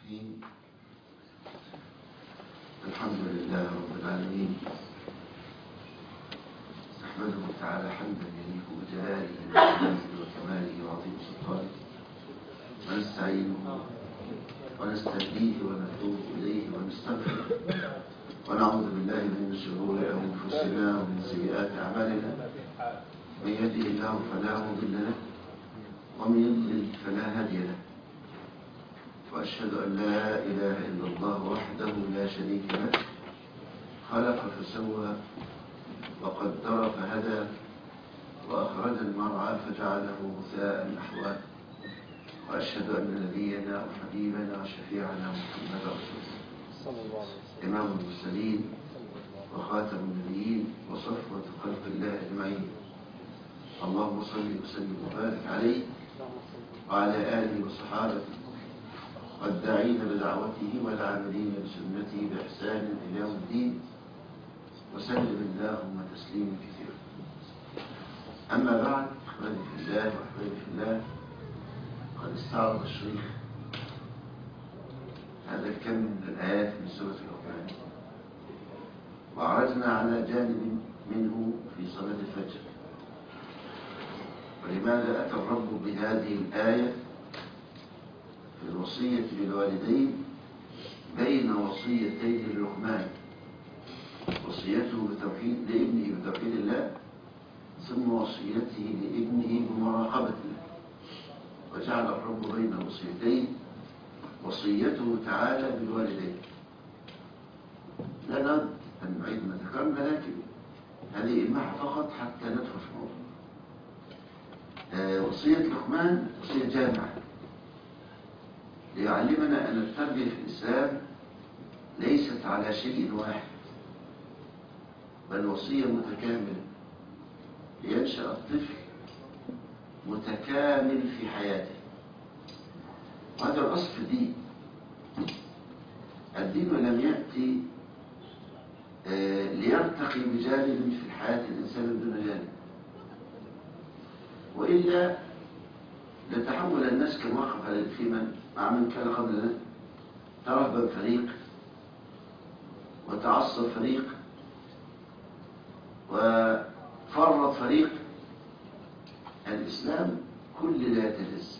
الرحيم الحمد لله رب العالمين نحمده تعالى حمدا يليق بجلاله وجلاله وكماله وعظيم سلطانه ونستعينه ونستهديه ونتوب إليه ونستغفره ونعوذ بالله من شرور أنفسنا ومن سيئات أعمالنا من يهده الله فلا مضل له ومن يضلل فلا هادي له وأشهد أن لا إله إلا الله وحده لا شريك له خلق فسوى وقدر فهدى وأخرج المرعى فجعله غثاء نحوه وأشهد أن نبينا وحبيبنا وشفيعنا محمد رسول الله صلى الله عليه وسلم إمام المرسلين وخاتم النبيين وصفوة خلق الله أجمعين اللهم صل وسلم وبارك عليه اللهم صل وعلى آله وصحابته والداعين بدعوته والعاملين بسنته بإحسان إلى يوم الدين وسلم اللهم تسليما كثيرا أما بعد أخواني في الله وأحبابي في الله قد استعرض الشيخ هذا الكم من الآيات من سورة الرحمن وعرجنا على جانب منه في صلاة الفجر ولماذا أتى الرب بهذه الآية في الوصية للوالدين بين وصيتين للرحمن وصيته بتوحيد لابنه بتوحيد الله ثم وصيته لابنه بمراقبة الله وجعل الرب بين وصيتين وصيته تعالى بالوالدين لا نرد أن نعيد ما ذكرنا لكن هذه إلماح فقط حتى ندخل في الموضوع آه، وصية لقمان وصية جامعة ليعلمنا أن التربية في الإسلام ليست على شيء واحد بل وصية متكاملة لينشأ الطفل متكامل في حياته وهذا الأصل في الدين الدين لم يأتي آه، ليرتقي بجانب في حياة الإنسان دون جانب وإلا لتحول الناس كما وقف في من مع من كان قبلنا ترهب فريق وتعصب فريق وفرط فريق الإسلام كل لا يتجزأ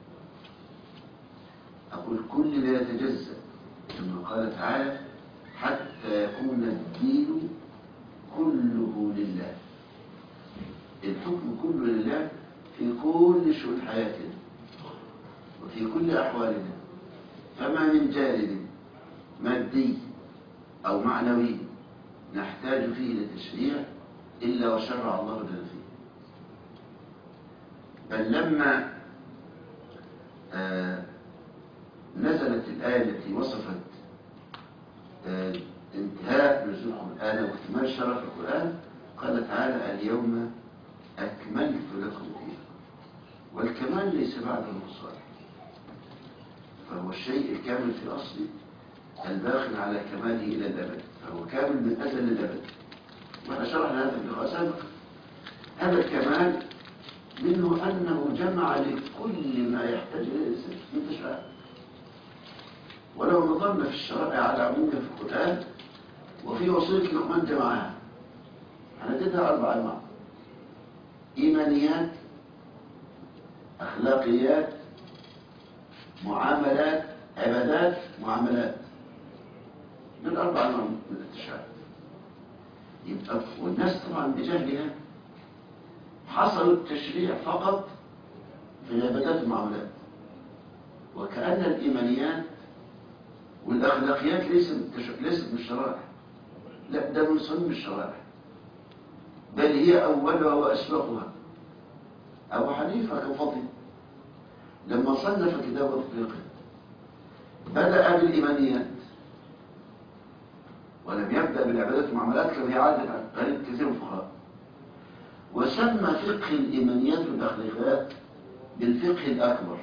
أقول كل لا يتجزأ كما قال تعالى حتى يكون الدين كله لله الحكم كله لله في كل شؤون حياتنا وفي كل أحوالنا فما من جانب مادي أو معنوي نحتاج فيه لتشريع إلا وشرع الله لنا فيه بل لما آه نزلت الآية التي وصفت آه انتهاء نزول القرآن واكتمال شرف القرآن قال تعالى اليوم أكملت لكم دينكم والكمال ليس بعد النقصان فهو الشيء الكامل في أصله الباقي على كماله إلى الأبد فهو كامل من أزل الأبد وأنا شرحنا هذا في اللقاء سابق هذا الكمال منه أنه جمع لكل ما يحتاج إليه الإنسان من تشريع ولو نظرنا في الشرائع على عمومها في القرآن وفي وصية لقمان جمعها هنجدها أربع أنواع إيمانيات أخلاقيات معاملات عبادات معاملات من أربع أنواع من التشريع يبقى والناس طبعا بجهلها حصل التشريع فقط في العبادات والمعاملات وكأن الإيمانيات والأخلاقيات ليست ليست من الشرائع لا ده من صميم الشرائع بل هي أولها وأسبقها أبو حنيفة كفضل لما صنف كتاب الفقه بدأ بالإيمانيات ولم يبدأ بالعبادات والمعاملات كما هي عادة غالب كثير من الفقهاء وسمى فقه الإيمانيات والأخلاقيات بالفقه الأكبر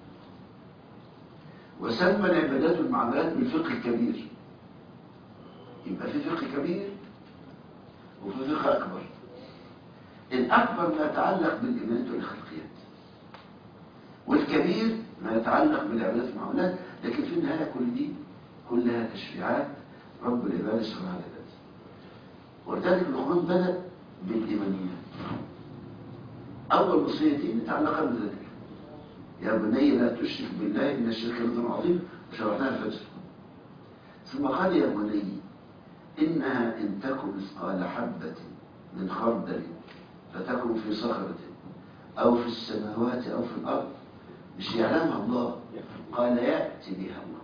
وسمى العبادات والمعاملات بالفقه الكبير يبقى في فقه كبير وفي فقه أكبر الأكبر ما يتعلق بالإيمانيات والأخلاقيات والكبير ما يتعلق بالعبادات والمعاملات لكن في النهاية النهاية كل دي كلها تشريعات رب العباد سبحانه وتعالى ولذلك لقمان بدأ بالإيمانيات أول وصيتين متعلقة بذلك يا بني لا تشرك بالله إن الشرك لظلم عظيم وشرحناها الفجر ثم قال يا بني إنها إن تكن مثقال حبة من خردل فتكن في صخرة أو في السماوات أو في الأرض مش يعلمها الله قال يأتي بها الله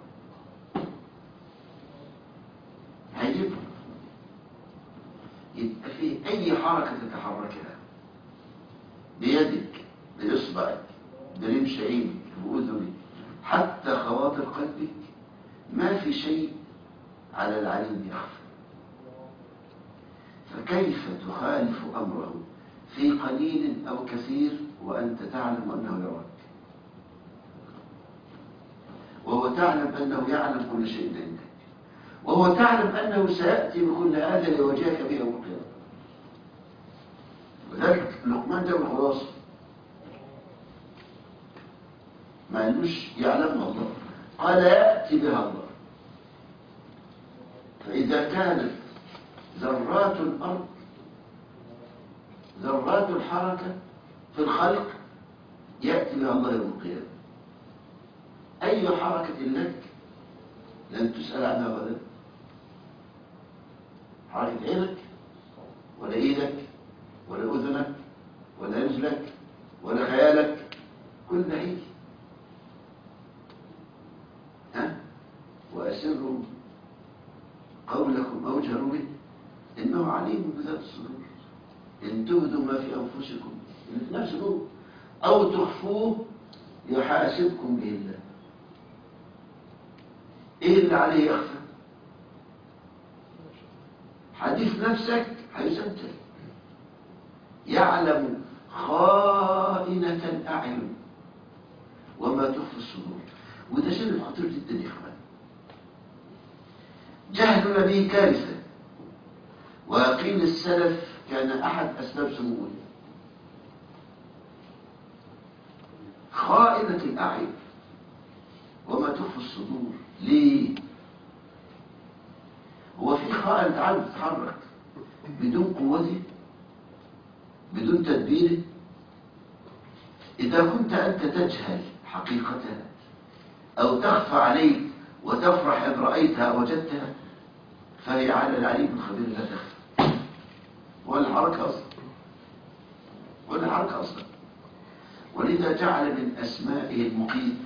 هيجيبها يبقى في أي حركة تتحركها بيدك بإصبعك برمش عينك بأذنك حتى خواطر قلبك ما في شيء على العليم يخفى فكيف تخالف أمره في قليل أو كثير وأنت تعلم أنه يراك وهو تعلم أنه يعلم كل شيء عندك وهو تعلم أنه سيأتي بكل هذا ليواجهك به يوم القيامة وذلك لقمان ده بالخلاصة ما قالوش يعلمها الله قال يأتي بها الله فإذا كانت ذرات الأرض ذرات الحركة في الخلق يأتي بها الله يوم القيامة أي حركة لك لن تسأل عنها غدا حركة عينك ولا إيدك ولا أذنك ولا رجلك ولا خيالك كل ده هيجي ها وأسروا قولكم أو جهروا به إنه عليم بذات الصدور إن تبدوا ما في أنفسكم إن في نفسكم أو تخفوه يحاسبكم به الله إيه اللي عليه يخفى حديث نفسك هيسجل يعلم خائنة الأعين وما تخفي الصدور وده شيء خطير جدا يا إخوان جهلنا به كارثة ويقين السلف كان أحد أسباب سموه خائنة الأعين وما تخفي الصدور ليه هو في خائن تعال تتحرك بدون قوته بدون تدبيره إذا كنت أنت تجهل حقيقتها أو تخفى عليك وتفرح إن رأيتها وجدتها فهي على العليم الخبير لا تخفى ولا حركة أصلا ولا حركة أصلا ولذا جعل من أسمائه المقيت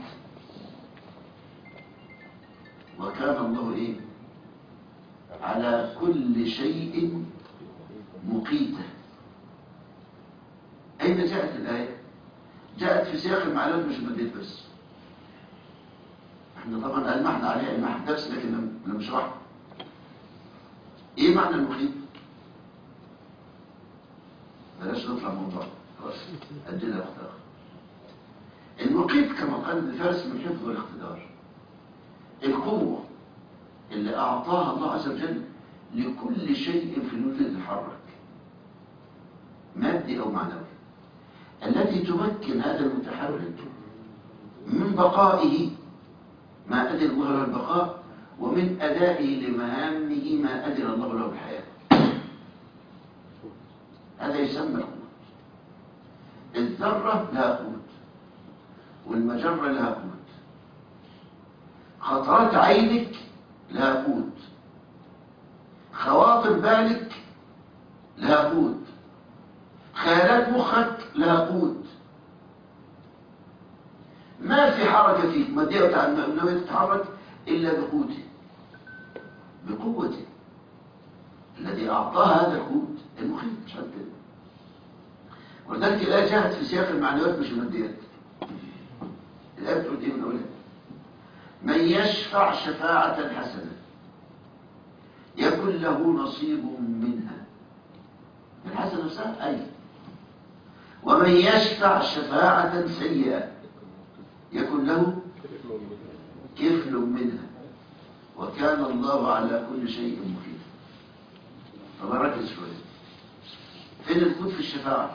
وكان الله إيه على كل شيء مقيتا أين جاءت الآية جاءت في سياق المعلومات مش مديت بس احنا طبعا ألمحنا عليها ألمح درس لكن لم لم نشرحها ايه معنى المقيت بلاش نطلع موضوع خلاص أدينا وقت آخر المقيت كما قال ابن فارس من الحفظ والاقتدار القوة اللي أعطاها الله عز وجل لكل شيء في الوجود يتحرك مادي أو معنوي التي تمكن هذا المتحرك من بقائه ما أذن الله له البقاء ومن أدائه لمهامه ما أذن الله له الحياة هذا يسمى القوت الذرة لها قوت والمجرة لها قوت خطرات عينك لها قوت خواطر بالك لها قوت خيالات مخك لها قوت ما في حركة فيك مادية معنوية تتحرك إلا بقوته بقوته الذي أعطاه هذا القوت المخيط مش عارف كده ولذلك الآية جاءت في سياق المعنويات مش الماديات الآية بتقول إيه من أولها من يشفع شفاعة حسنة يكن له نصيب منها الحسنة نفسها أي ومن يشفع شفاعة سيئة يكن له كفل منها وكان الله على كل شيء مقيتا طب ركز شوية فين الخوض في الشفاعة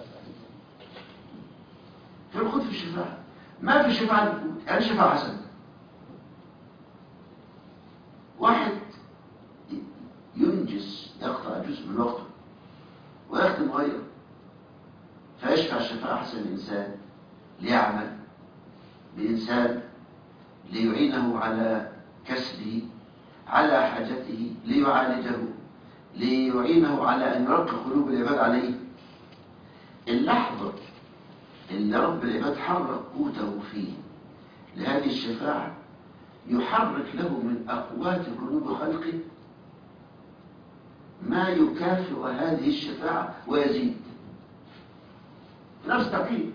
في الخوض في الشفاعة ما في شفاعة الخوض يعني شفاعة حسنة واحد ينجز يقطع جزء من وقته ويخدم غيره فيشفع شفاعة حسن الإنسان ليعمل بإنسان ليعينه على كسبه على حاجته ليعالجه ليعينه على أن يرقق قلوب العباد عليه اللحظة اللي رب العباد حرك قوته فيه لهذه الشفاعة يحرك له من أقوات قلوب خلقه ما يكافئ هذه الشفاعة ويزيد في نفس التوقيت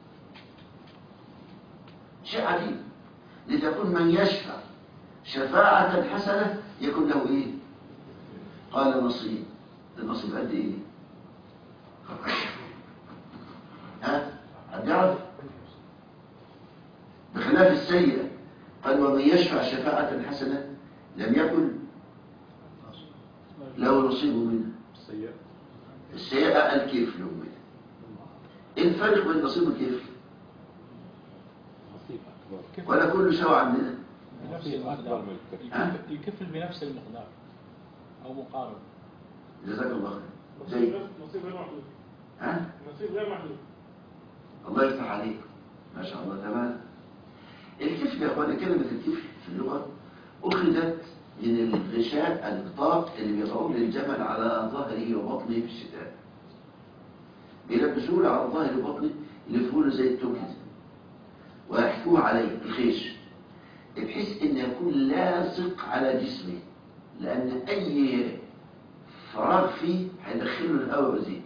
شيء عجيب لتكون من يشفع شفاعة حسنة يكون له ايه قال نصيب النصيب قد ايه ها حد يعرف بخلاف السيئة قال ومن يشفع شفاعة حسنة لم يكن له نصيب منها السيئة السيئة الكيف له منها ايه الفرق بين نصيب الكيف نصيب أكبر كيف ولا كله سوا عندنا بنفس نصيب أكبر المقدار من الكفر ها؟ يكفل- يكفل بنفس المقدار أو مقارب جزاك الله خير زي نصيب غير محدود ها نصيب غير محدود الله يفتح عليك ما شاء الله تمام الكفل يا اخواني كلمة الكفل في اللغة أخذت من الغشاء الغطاء اللي بيضعوه للجمل على ظهره وبطنه في الشتاء بيلبسوه له على ظهره وبطنه يلفوه له زي التوب كده ويحكوه عليه الخيش بحيث ان يكون لاصق على جسمه لان اي فراغ فيه هيدخله الهواء وزيد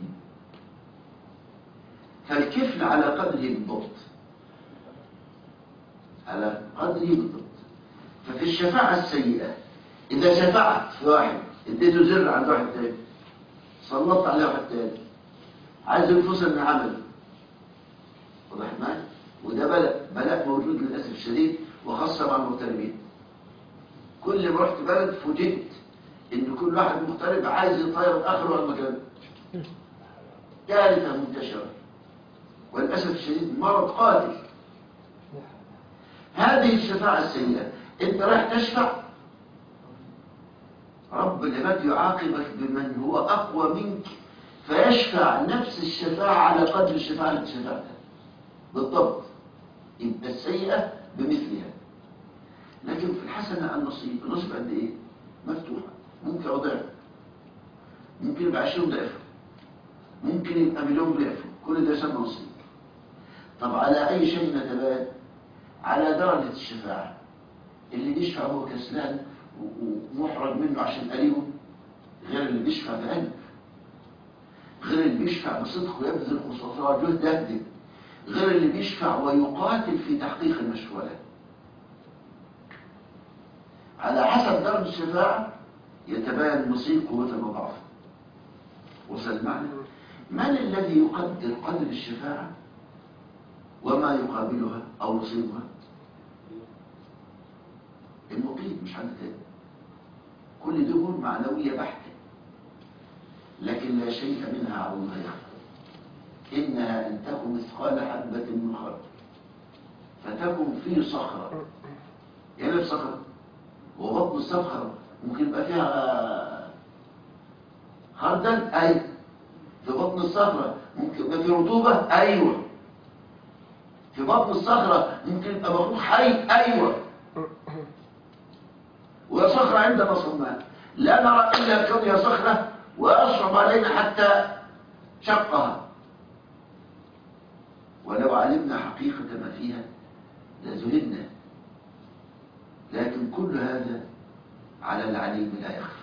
فالكفل على قدره بالضبط على قدره بالضبط ففي الشفاعة السيئة إذا شفعت في واحد اديته زر عند واحد تاني سلطت عليه واحد تاني عايز ينفصل من عمله واضح معي وده بلاء بلاء موجود للأسف الشديد وخاصة مع المغتربين كل ما رحت بلد فوجئت إن كل واحد مغترب عايز يطير آخره عن مكانه كارثة منتشرة والأسف الشديد مرض قاتل هذه الشفاعة السيئة انت رايح تشفع رب العباد يعاقبك بمن هو أقوى منك فيشفع نفس الشفاعة على قدر الشفاعة التي شفعتها بالضبط يبقى السيئة بمثلها لكن في الحسنة النصيب النصيب قد ايه مفتوحة ممكن ضعف ممكن يبقى عشرين ضعف ممكن يبقى مليون ضعف كل ده يسمى نصيب طب على أي شيء نتبادل على درجة الشفاعة اللي بيشفع هو كسلان و- ومحرج منه عشان قريبه غير اللي بيشفع بقلب غير اللي بيشفع بصدق ويبذل قصارى جهد يكذب غير اللي بيشفع ويقاتل في تحقيق المشروعات على حسب درجة الشفاعة يتبين نصيب قوة وضعفه وصل المعنى من الذي يقدر قدر الشفاعة وما يقابلها أو نصيبها المقيم مش حد تاني كل دي امور معنويه بحته لكن لا شيء منها على الله يخفى انها ان تكن مثقال حبه من خردل فتكن في صخره يعني في صخره وبطن الصخره ممكن يبقى فيها خردل اي في بطن الصخره ممكن يبقى في رطوبه ايوه في بطن الصخره ممكن يبقى مخلوق حي ايوه ويا صخرة عندنا صماء لا نرى إلا الكون يا صخرة ويصعب علينا حتى شقها ولو علمنا حقيقة ما فيها لزهدنا لكن كل هذا على العليم لا يخفى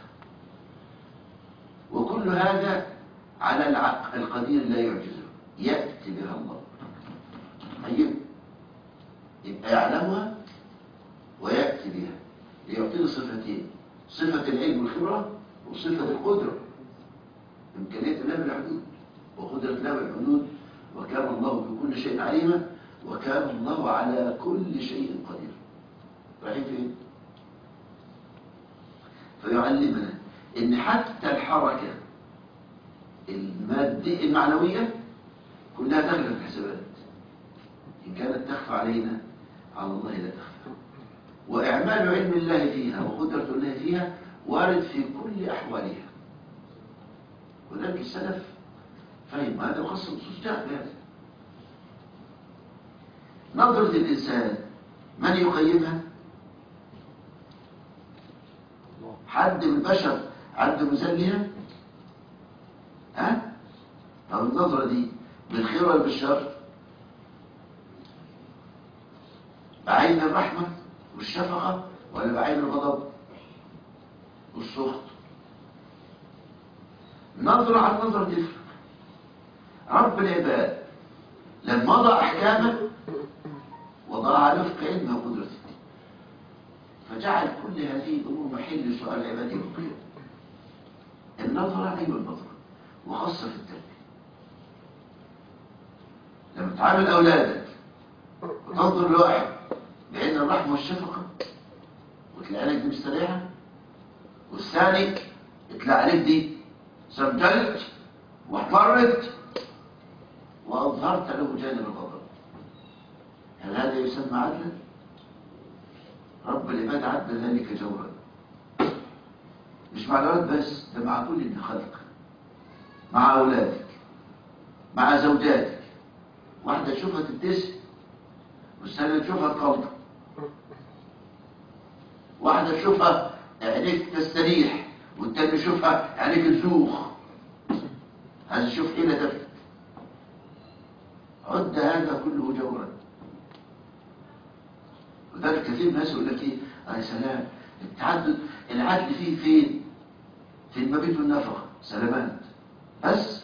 وكل هذا على العق القدير لا يعجزه يأتي بها الله طيب يبقى يعلمها ويأتي بها ليعطينا صفتين صفة العلم والخبرة وصفة القدرة إمكانية الله بالحدود وقدرة الله بالحدود وكان الله بكل شيء عليما وكان الله على كل شيء قدير رايحين فين؟ فيعلمنا ان حتى الحركة المادية المعنوية كلها داخلة في الحسابات إن كانت تخفى علينا على الله لا تخفى وإعمال كمال علم الله فيها وقدرة الله فيها وارد في كل أحوالها وذلك السلف فهم هذا وخاصة النصوص جاء بهذا نظرة الإنسان من يقيمها حد من البشر عنده ميزان ليها ها طب النظرة دي بالخير ولا بالشر بعين الرحمة والشفقة ولا بعين الغضب والسخط نظرة عن نظرة تفرق رب العباد لما وضع أحكامه وضعها وفق علمه وقدرته فجعل كل هذه الأمور محل سؤال عباده ربه النظرة عيب النظرة وخاصة في التربية لما تعامل أولادك وتنظر لواحد بعين الرحمة والشفقة وتلاقي عينك دي مستريحة والثاني تلاقي عليك دي سجلت واحمرت وأظهرت له جانب الغضب هل هذا يسمى عدلا؟ رب العباد عد ذلك جورا مش مع الأولاد بس ده مع كل خلق مع أولادك مع زوجاتك واحدة تشوفها تبتسم والثانية تشوفها تقلق واحدة تشوفها عينيك تستريح والتاني يشوفها عينيك تزوخ هذا شوف حين تفلت عد هذا كله جورا وذلك كثير من الناس يقول لك ايه يا سلام التعدد العدل فيه فين في المبيت والنفقه سلامات بس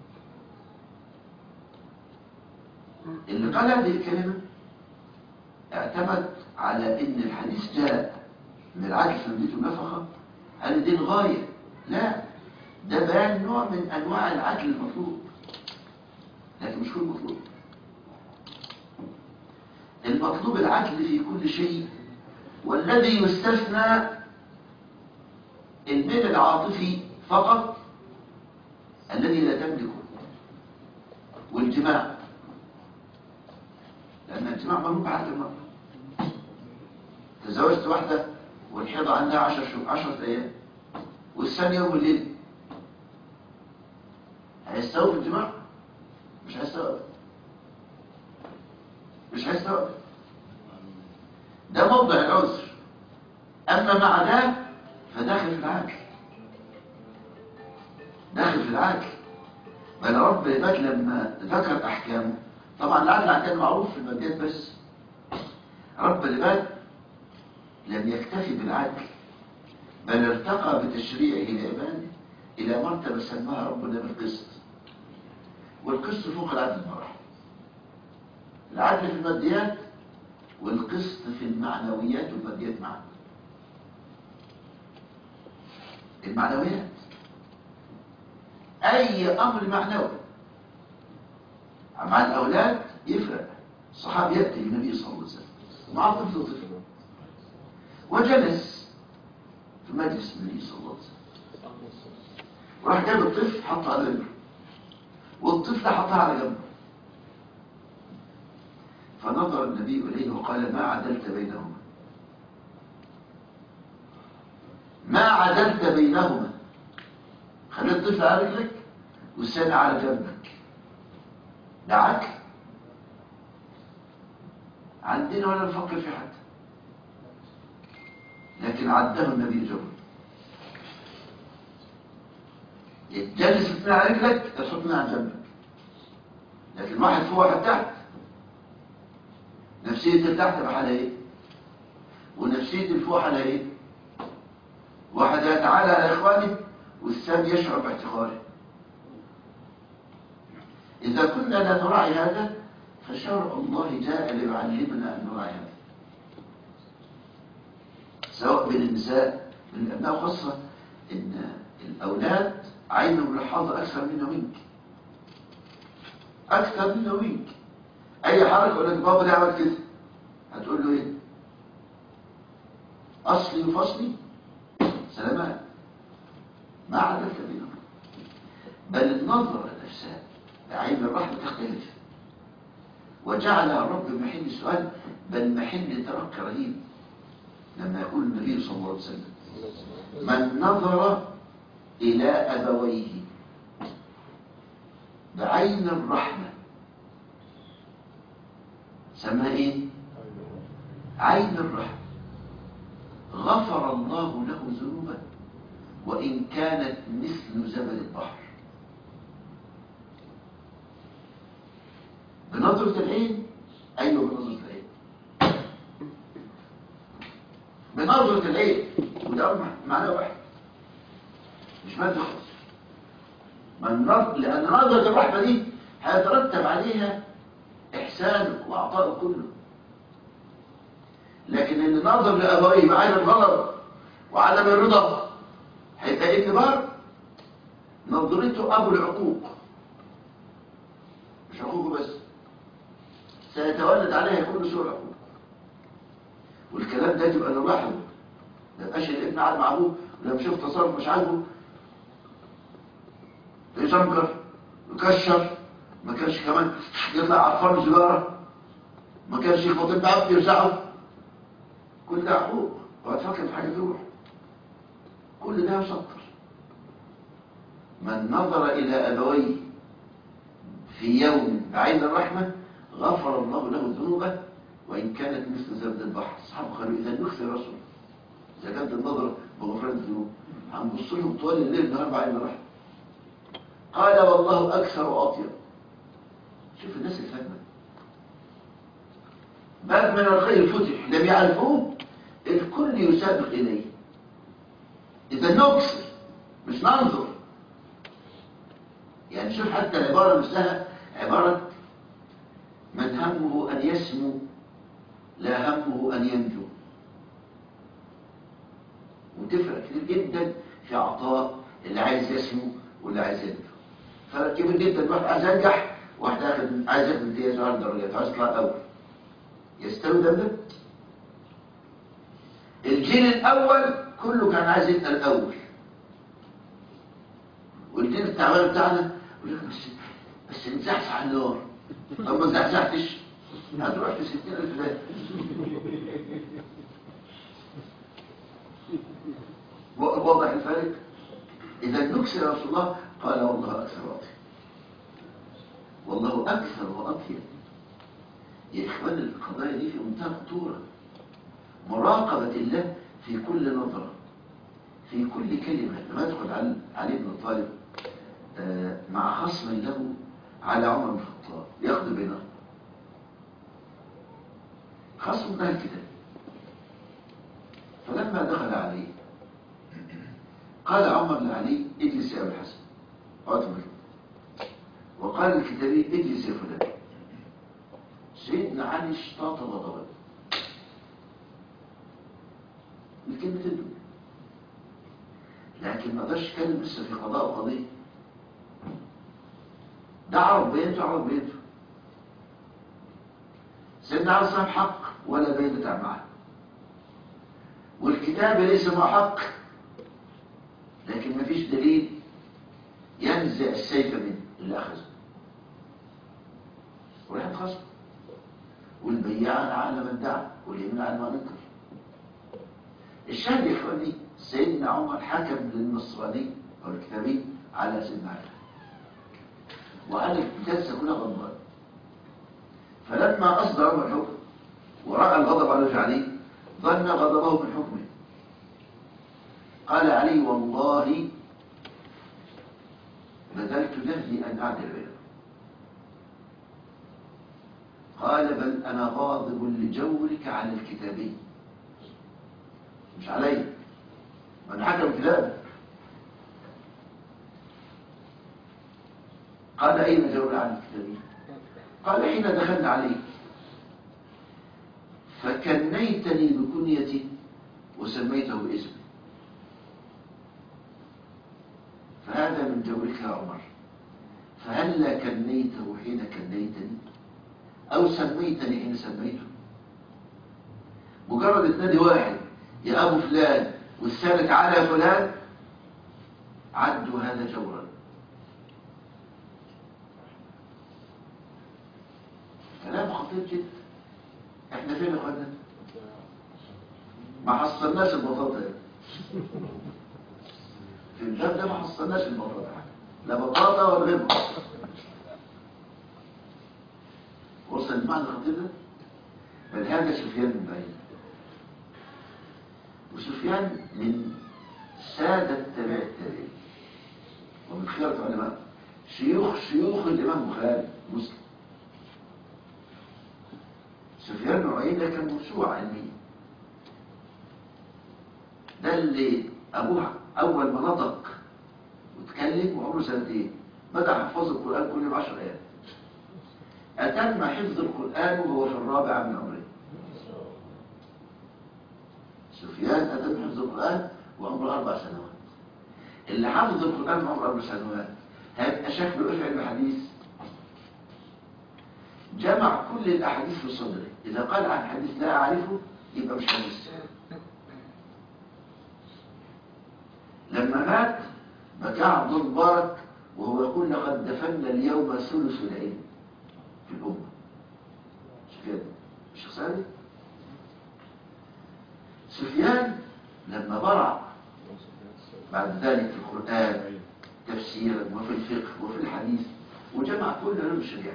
اللي قال هذه الكلمه اعتمد على ان الحديث جاء من العدل في المبيت والنفقه قال دي الغايه لا ده بيان نوع من انواع العدل المطلوب لكن مش كل مطلوب المطلوب العدل في كل شيء والذي يستثنى الميل العاطفي فقط الذي لا تملكه والجماع لأن الجماع ممنوع بعد المرأة تزوجت واحدة والحيضة عندها عشر شهور عشرة أيام والثاني يوم الليل هيستوي في الجماع مش هيستوي مش هيستوعب ده موضع العذر اما مع ده فداخل في العقل داخل في العقل بل رب العباد لما ذكر احكامه طبعا العدل عندنا معروف في الماديات بس رب العباد لم يكتفي بالعدل بل ارتقى بتشريعه لعباده الى مرتبه سماها ربنا بالقسط والقسط فوق العدل المراحل العدل في الماديات والقسط في المعنويات والماديات معا المعنويات اي امر معنوي مع الاولاد يفرق الصحابي ياتي النبي صلى الله عليه وسلم ومع طفل طفل وجلس في مجلس النبي صلى الله عليه وسلم وراح جاب الطفل حطه على جنبه والطفل حطها على جنبه فنظر النبي إليه وقال ما عدلت بينهما ما عدلت بينهما خليت الطفل على رجلك والثاني على جنبك ده عدل عندنا ولا نفكر في حد لكن عده النبي جبر الجالس اثنين على رجلك تحطنا على جنبك لكن واحد فوق واحد تحت نفسية اللي تحت بحالها ايه ونفسية اللي فوق حالها ايه واحد يتعالى على اخوانه والثاني يشعر باحتقاره اذا كنا لا نراعي هذا فشرع الله جاء ليعلمنا ان نراعي هذا سواء بين النساء من الابناء خاصة ان الاولاد عينهم ملاحظة اكثر منا ومنك اكثر منا ومنك اي حركه يقول لك بابا ده عمل كده هتقول له ايه اصلي وفصلي سلامات ما عدلت بينهم بل النظرة نفسها بعين الرحمة تختلف وجعل الرب محل سؤال بل محل ترك رهيب لما يقول النبي صلى الله عليه وسلم من نظر إلى أبويه بعين الرحمة سمى إيه؟ عين الرحمة غفر الله له ذنوبه وإن كانت مثل زبد البحر بنظرة العين أيوة بنظرة العين بنظرة العين وده معنى واحد مش مادة خالص من نظر لأن نظرة الرحمة دي هيترتب عليها إحسانك وعطائك كله لكن اللي نظر لأبويه بعين الغضب وعدم الرضا هيبقى ايه كبار نظرته أبو العقوق مش عقوقه بس سيتولد عليها كل سوء العقوق والكلام ده يبقى نلاحظه ما يبقاش الابن قاعد مع ابوه ولما يشوف تصرف مش عاجبه يشنكر يكشر ما كانش كمان يطلع عفان سيجاره ما كانش يخبط ابن عبد يرزعه كل ده عقوق وهتفكر في حاجه تروح كل ده يسطر من نظر الى ابويه في يوم بعين الرحمه غفر الله له ذنوبه وان كانت مثل زبد البحر اصحابه قالوا اذا نخفي الرسول اذا كانت النظر بغفران الذنوب هنبص لهم طوال الليل نهار بعين الرحمه قال والله اكثر واطيب شوف الناس الفاهمه باب من الخير فتح لم يعرفوه الكل يسابق اليه اذا نكسر مش ننظر يعني شوف حتى العباره نفسها عباره من همه ان يسمو لا همه ان ينجو وتفرق كتير جدا في عطاء اللي عايز يسمو واللي عايز ينجو فرق كبير جدا واحد عايز ينجح واحد اخد عايز ياخد امتياز وعلى درجات عايز يطلع اول يستوي ده ده الجيل الاول كله كان عايز يبقى الاول والجيل التعبان بتاعنا يقول لك بس بس نزحزح على النار طب ما زحزحتش هتروح في 60000 ده واضح الفرق اذا نكسر يا رسول الله قال والله اكثر واطيب والله اكثر واطيب يا اخوان القضايا دي في منتهى الخطوره مراقبه الله في كل نظره في كل كلمه لما يدخل علي علي بن طالب آه، مع خصم له على عمر بن الخطاب ياخذ بينهم خصم ده الكتاب فلما دخل عليه قال عمر لعلي اجلس يا ابو الحسن اعتمر وقال الكتابي اجلس يا فلان سيدنا علي اشتاط وضرب الكلمتين دول لكن ما قدرش يتكلم لسه في قضاء وقضيه ده عرض بينته عرض بينته سيدنا علي صاحب حق ولا بينة معه والكتاب ليس مع حق لكن ما فيش دليل ينزع السيف منه اللي أخذه ورحت خصم والبياع على من دعا واليمين على ما نكر الشاهد يا اخواني سيدنا عمر حكم للنصراني او الكتابي على سيدنا علي وعلى الجلسه كلها غضبان فلما اصدر عمر الحكم وراى الغضب على وجه علي ظن غضبه من حكمه قال علي والله بذلت جهدي ان اعدل بينهم قال بل انا غاضب لجورك على الكتابي مش علي من حكم كتابه قال اين جور على الكتابي قال حين دخلنا عليه فكنيتني بكنيتي وسميته باسمي فهذا من جورك يا عمر فهلا كنيته حين كنيتني او سميتني حين سميته مجرد تنادي واحد يا ابو فلان والثالث على فلان عدوا هذا جورا كلام خطير جدا احنا فين يا اخوانا ما حصلناش البطاطا دي. في الباب ده ما حصلناش البطاطا لا بطاطا ولا غير بطاطا وصل المعنى الخطير ده بل هذا سفيان بن بعيد وسفيان من سادة تابع التابعين ومن خيرة العلماء شيوخ شيوخ الإمام بخاري مسلم سفيان بن عيينة كان موسوعة علميا ده اللي أبوه أول ما نطق واتكلم وعمره سنتين بدأ حفظ القرآن كل يوم عشر آيات أتم حفظ القرآن وهو في الرابع من عمره سفيان أتم حفظ القرآن وعمره أربع سنوات اللي حفظ القرآن وعمره أربع سنوات هيبقى شكله إيه في علم الحديث جمع كل الأحاديث في صدره إذا قال عن حديث لا أعرفه يبقى مش حديث لما مات بكى عبد المبارك وهو يقول لقد دفنا اليوم ثلث العلم في الأمة سفيان مش سهل سفيان لما برع بعد ذلك في القرآن تفسيرا وفي الفقه وفي الحديث وجمع كل علوم الشريعة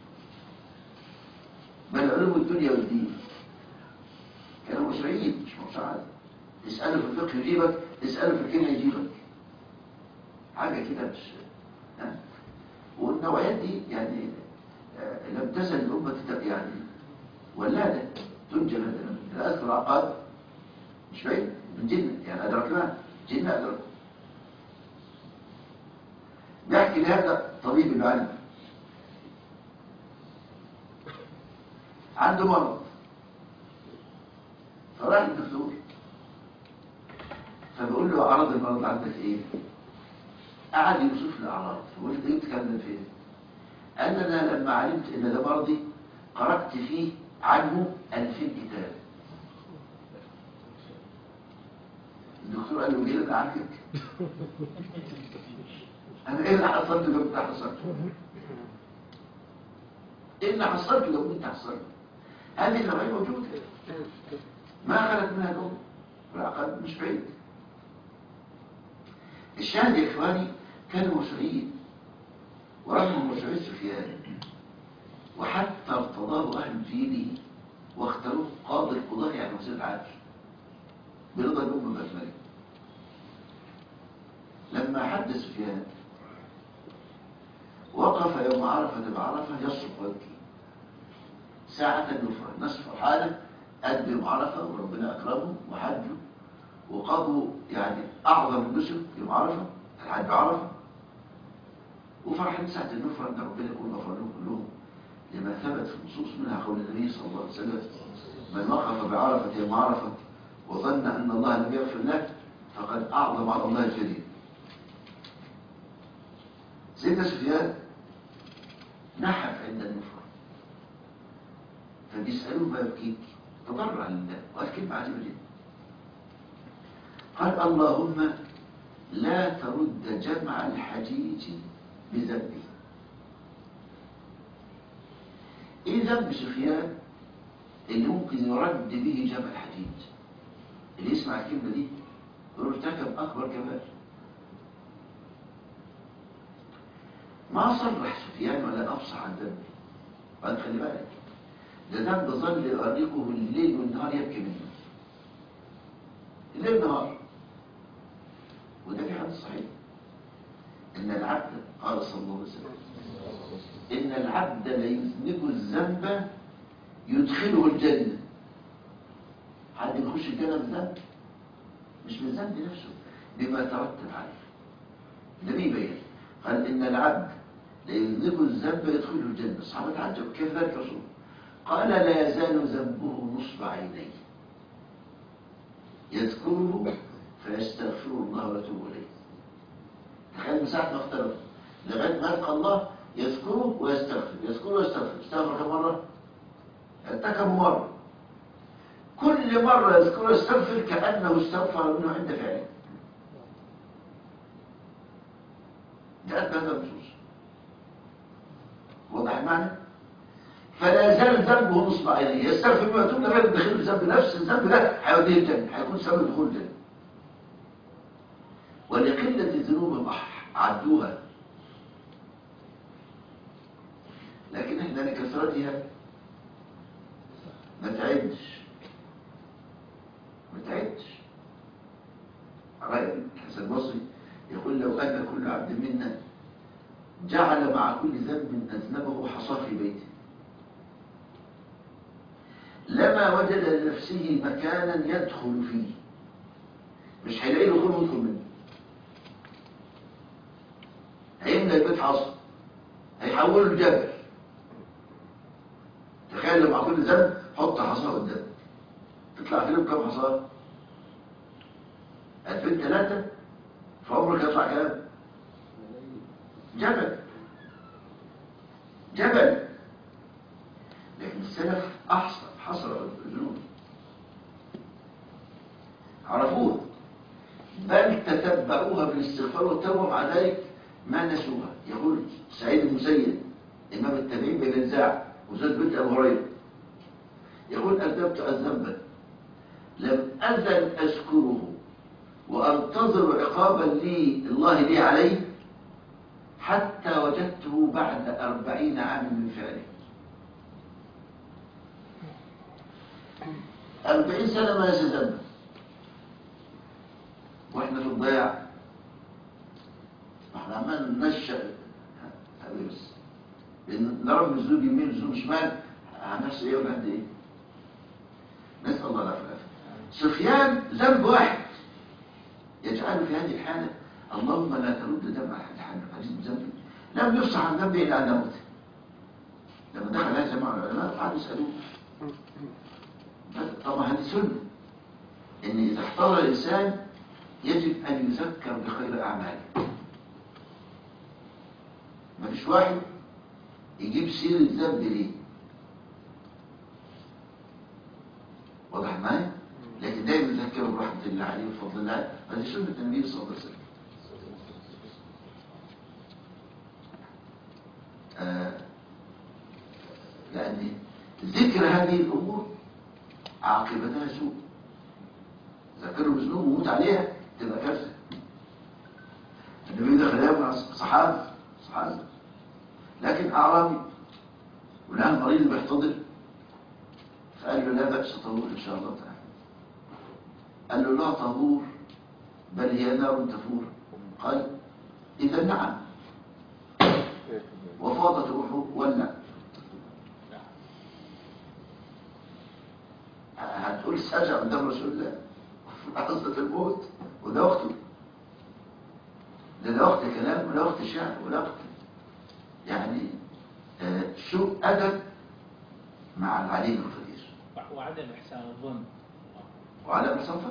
بل علوم الدنيا والدين كانوا مسرعين مش مساعد تسأله في الفقه يجيبك تسأله في الكيمياء يجيبك حاجة كده مش ها؟ والنوعيات دي يعني آه، لم تزل الأمة تت- يعني ولادة تنجب الأذكر العقاد مش بعيد من جنة يعني أدركناه جنة أدرك بيحكي لهذا طبيب العلم عنده مرض فراح للدكتور فبقول له أعراض المرض عندك إيه؟ قعد يوصف لي أعراض فقلت إيه بتتكلم فين؟ قال لي أنا لما علمت إن ده مرضي قرأت فيه عنه ألفين كتاب الدكتور قال له جيل أنا عارفك أنا إيه اللي حصلت لو أنت حصلت؟ إيه اللي حصلت لو أنت حصلت؟ هذه النوعية موجودة ما خلت منها الأم والعقد مش بعيد الشاهد يا إخواني كانوا مسؤولين ورغم مسؤولية سفيان وحتى ارتضاه أهل دينه واختاروه قاضي القضاء يعني وزير العدل برضا الأم بأكمله لما حد سفيان وقف يوم عرفة بعرفة يصرخ ويبكي ساعة النفرة الناس فرحانة قد يوم عرفة وربنا أكرمه وحجه وقضوا يعني أعظم النسك يوم عرفة الحج عرفة وفرحان ساعة النفرة أن ربنا يكون غفر لهم كلهم لما ثبت في النصوص منها قول النبي صلى الله عليه وسلم من وقف بعرفة يوم عرفة وظن أن الله لم يغفر له فقد أعظم على الله الجليل سيدنا سفيان نحف عند النفرة فبيسألوه ما يبكيك تضرع لله وقال كلمة عجيبة جدا قال اللهم لا ترد جمع الحجيج بذنبه ايه ذنب سفيان اللي ممكن يرد به جمع الحجيج اللي يسمع الكلمة دي يقول ارتكب أكبر كبائر ما صرح سفيان ولا أفصح عن ذنبه قال خلي بالك ده ذنب ظل يؤرقه الليل والنهار يبكي منه الليل والنهار وده في حديث صحيح إن العبد قال صلى الله عليه وسلم إن العبد ليذنب الذنب يدخله الجنة حد يخش الجنة بالذنب مش بالذنب نفسه بما ترتب عليه النبي بين قال إن العبد ليذنب الذنب يدخله الجنة الصحابة تعجب كيف ذلك رسول قال لا يزال ذنبه نصب عينيه يذكره فيستغفر الله ويتوب إليه تخيل من ساعة ما اختلف لغاية ما يلقى الله يذكره ويستغفر يذكره ويستغفر استغفر كم مرة؟ ارتكب مرة كل مرة يذكره ويستغفر كأنه استغفر منه عند فعله جاءت هذا النصوص واضح المعنى؟ فلا يزال ذنبه نصب عينيه يستغفر ويتوب لغاية ما يدخل الذنب نفس الذنب ده به الجنة هيكون سبب دخول الجنة ولقلة ذنوبهم أح- عدوها لكن احنا لكثرتها ما تعدش ما تعدش رأي الحسن البصري يقول لو أن كل عبد منا جعل مع كل ذنب أذنبه حصاه في بيته لما وجد لنفسه مكانا يدخل فيه مش هيلاقي له خلق يدخل منه هيملى البيت حصى هيحوله لجبل تخيل لو مع كل ذنب حط حصاه قدامك تطلع فيه بكام حصاه 2003 في عمرك يطلع كام جبل جبل لكن السلف أحصر حصر الذنوب عرفوها بل تتبعوها بالاستغفار والتوبة مع ذلك ما نسوها يقول سعيد المسيب إمام التابعين بنزاع وزاد بنت أبو هريرة يقول أذنبت الذنبا لم أزل أذكره وأنتظر عقابا لي الله لي عليه حتى وجدته بعد أربعين عاما من فعله أربعين سنة ما ينسى ذنبه وإحنا في الضياع احنا عمال ننشأ هذا بس لأن نرى الزوج يمين الزوج شمال هنحصل إيه ونهدي إيه نسأل الله العافية والعافية. سفيان ذنب واحد يجعل في هذه الحالة اللهم لا ترد دم أحد حد حديث بذنبه لم يفصح عن ذنبه إلا أن موته لما دخل هذا جماعة العلماء قعدوا يسألوه طبعا هذه سنة إن إذا احتضر الإنسان يجب أن يذكر بخير أعماله ما فيش واحد يجيب سيرة ذنب ليه واضح معايا؟ لكن دايما يذكره برحمة الله عليه وفضل الله هذه سنة النبي صلى الله عليه وسلم آه يعني ذكر هذه الأمور عاقبتها سوء ذكره بذنوب وموت عليها تبقى كارثة النبي دخل يوم مع صحابة صحابة لكن أعرابي ولها مريض بيحتضر فقال له لا بأس طهور إن شاء الله تعالى قال له لا طهور بل هي نار تفور قال إذا نعم وفاضت روحه ولع هتقول سجع قدام رسول الله في لحظة الموت وده وقته ده ده وقت كلام ولا وقت شعر ولا وقت يعني آه سوء أدب مع العليم القدير وعدم إحسان الظن وعلى مصطفى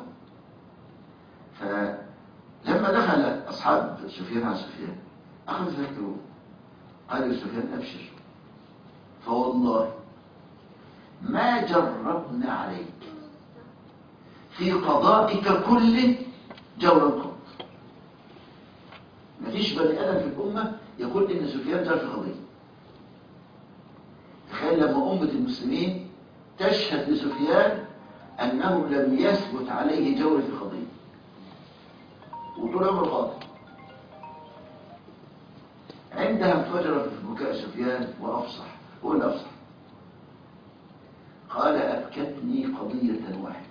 فلما دخل أصحاب سفيان على سفيان أخذ ذكره قال لسفيان أبشر فوالله ما جربنا عليك في قضائك كله جورا قط مفيش بني ادم في الامه يقول ان سفيان جار في قضيه تخيل لما امه المسلمين تشهد لسفيان انه لم يثبت عليه جور في قضيه وطول عمره قاضي عندها انفجر في بكاء سفيان وافصح هو اللي افصح قال أبكتني قضية واحدة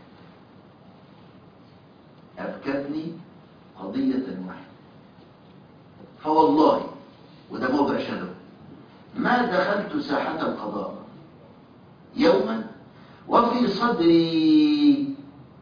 أبكتني قضية واحدة فوالله وده موضع شهده ما دخلت ساحة القضاء يوما وفي صدري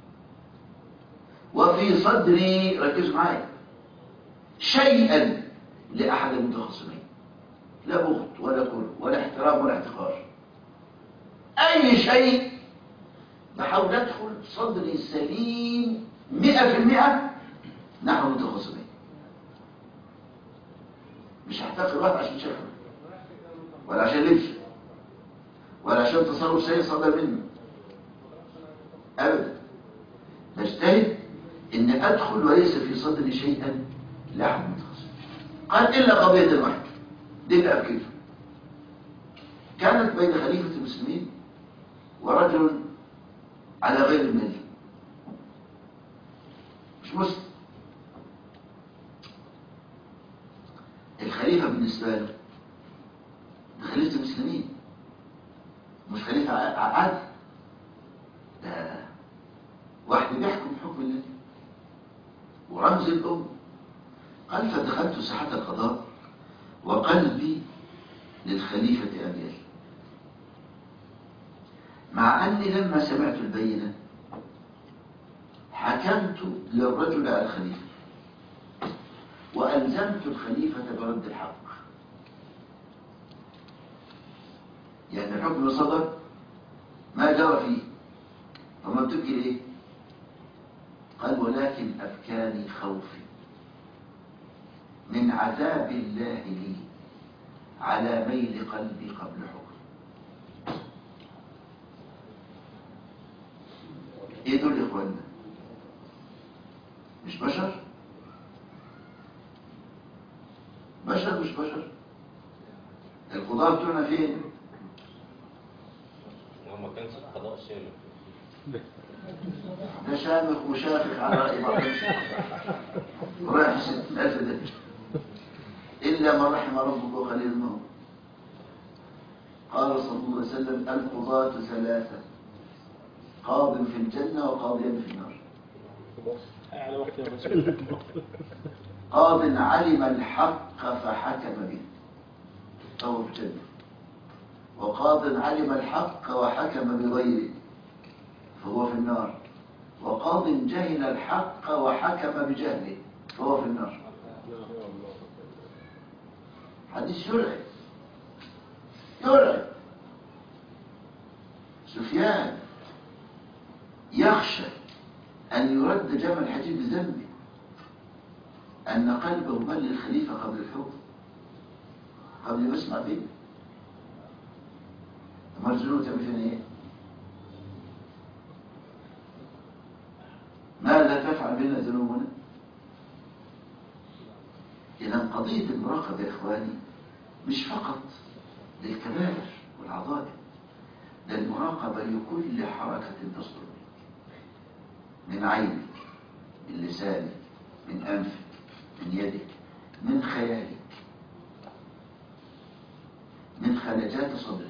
وفي صدري ركزوا معايا شيئا لأحد المتخصمين لا بغض ولا كره ولا احترام ولا احتقار أي شيء بحاول أدخل صدري سليم مئة في المئة نحن متخاصمين مش هحتقر واحد عشان شكله ولا عشان لبسه ولا عشان تصرف سيء صدر منه أبدا بجتهد إن أدخل وليس في صدري شيئا لأحد متخاصم قال إلا قضية واحدة دي اللي أبكته كانت بين خليفة المسلمين ورجل على غير المله مش مسلم الخليفة بالنسبة له ده خليفة المسلمين مش خليفة ع- عادي ده واحد بيحكم بحكم الله ورمز الأم قال فدخلت ساحة القضاء وقلبي للخليفة أمير مع أني لما سمعت البينة حكمت للرجل على الخليفة وألزمت الخليفة برد الحق يعني الحكم صدر ما جرى فيه فما تبكي ليه قال ولكن أبكاني خوفي من عذاب الله لي على ميل قلبي قبل حكم ايه دول يا اخوانا مش بشر بشر مش بشر القضاء بتوعنا فين هو ما كانش القضاء شامل ده شامخ وشافخ على رأي بعض رايح ست ألف ده إلا من رحم ربك وقليل منهم قال صلى الله عليه وسلم القضاة ثلاثة قاض في الجنة وقاضيان في النار على وقت الرسول قاض علم الحق فحكم به فهو في الجنة وقاض علم الحق وحكم بغيره فهو في النار وقاض جهل الحق وحكم بجهله فهو في النار حديث يرعب يرعب سفيان يخشى أن يرد جمل حديد بذنبه أن قلبه مل الخليفة قبل الحكم قبل ما يسمع به مرجلوة مثل إيه ماذا تفعل بنا ذنوبنا إذا قضية المراقبة يا إخواني مش فقط للكبائر والعظائم ده المراقبة لكل حركة تصدر من عينك من لسانك من أنفك من يدك من خيالك من خلجات صدرك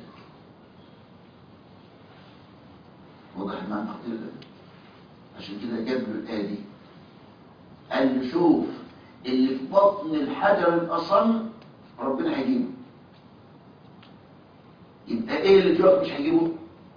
واضح المعنى خطير ده عشان كده جاب له الآية دي قال له شوف اللي في بطن الحجر الأصم ربنا هيجيبه يبقى ايه اللي جواك مش هيجيبه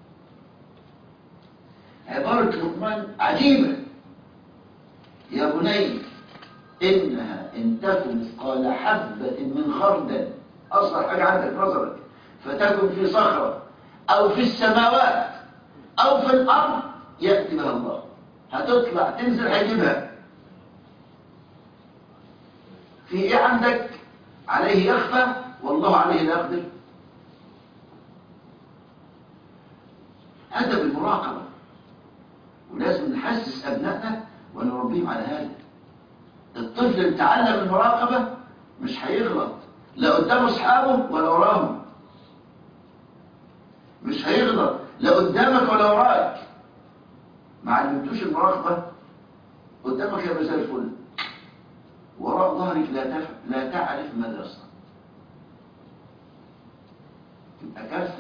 عبارة لقمان عجيبة يا بني إنها إن تكن مثقال حبة من خردل أصغر حاجة عندك نظرك فتكن في صخرة أو في السماوات أو في الأرض يأتي بها الله هتطلع تنزل هيجيبها في إيه عندك عليه يخفى والله عليه لا يقدر أدب المراقبة ولازم نحسس أبنائنا ونربيهم على هذا الطفل اللي تعلم المراقبة مش هيغلط لا قدام أصحابه ولا وراهم مش هيغلط لا قدامك ولا وراك ما علمتوش المراقبة قدامك يبقى زي الفل وراء ظهرك لا تف... لا تعرف ماذا يصنع تبقى كارثة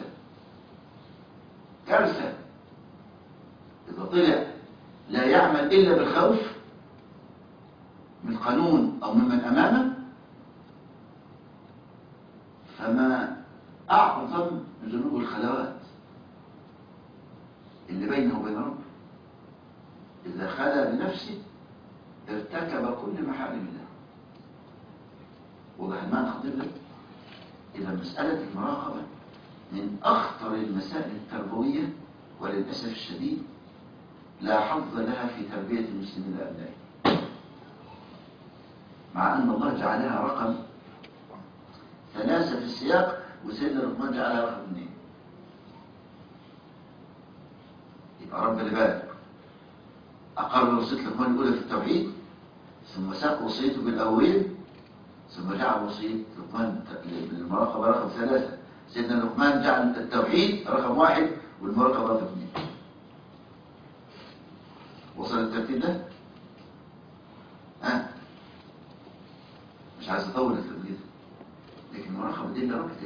كارثة إذا طلع لا يعمل إلا بالخوف من القانون أو ممن أمامه فما أعظم ذنوب الخلوات اللي بينه وبين ربه إذا خلا بنفسه ارتكب كل محارم الله وضح المعنى خطير ده إذا مسألة المراقبة من أخطر المسائل التربوية وللأسف الشديد لا حظ لها في تربية المسلمين لأبنائهم مع أن الله جعلها رقم ثلاثة في السياق وسيدنا لقمان جعلها رقم اثنين يبقى رب بالك أقر وصية لقمان الأولى في التوحيد ثم ساق وصيته بالأولين ثم جعل وصية لقمان للمراقبة رقم ثلاثة سيدنا لقمان جعل التوحيد رقم واحد والمراقبة رقم اثنين وصل الترتيب ده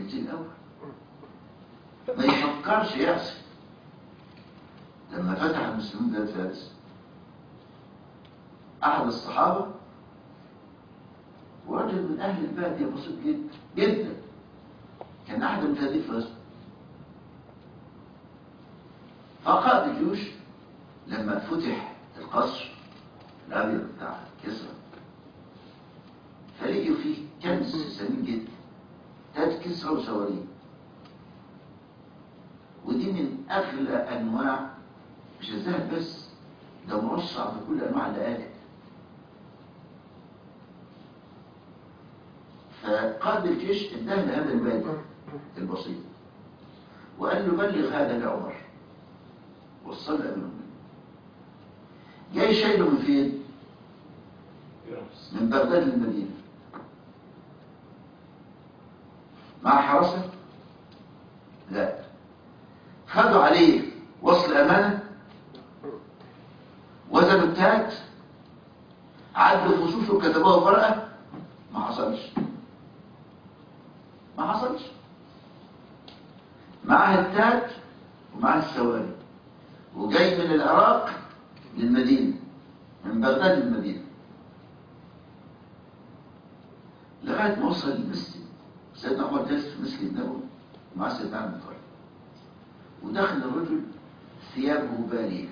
كتير قوي ما يفكرش يعصي لما فتح المسلمون بلاد فارس احد الصحابه ورجل من اهل الباديه بسيط جدا جدا كان احد المجاهدين في غزوه فقائد الجيوش لما فتح القصر الابيض بتاع كسرى فلقيوا فيه كنز ثمين جدا تاج كسرى وسواريه ودي من اغلى انواع مش الذهب بس ده مرصع بكل انواع اللآلئ فقائد الجيش اداه لهذا البادي البسيط وقال له بلغ هذا لعمر وصل له منه جاي شايله من فين؟ من بغداد للمدينة مع حراسة؟ لا خدوا عليه وصل أمانة وزنوا التاج عدوا فصوصه وكتبوها في ورقة ما حصلش ما حصلش معاه التاج ومعاه السواري وجاي من العراق للمدينة من بغداد للمدينة لغاية ما وصل المسجد سيدنا عمر جالس في المسجد النبوي مع سيدنا علي بن طالب ودخل الرجل ثيابه بالية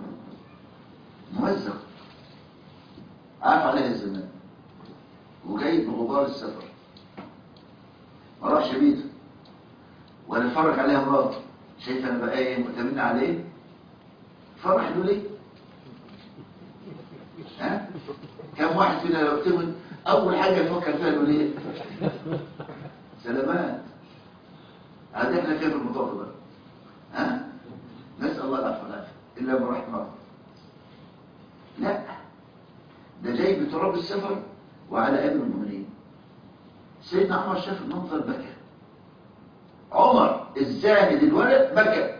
ممزق عاف عليها الزمان وجاي بغبار السفر ما راحش بيته ولا فرج عليها مراته شايف انا بقى ايه مؤتمن عليه فرح له ليه ها كم واحد فينا لو اؤتمن اول حاجه يفكر فيها له ليه سلامات هذا احنا كيف المطاف ده ها نسال الله العفو والعافيه الا من رحم ربه لا ده جاي بتراب السفر وعلى ابن المؤمنين سيدنا عمر شاف المنظر بكى عمر الزاهد الولد بكى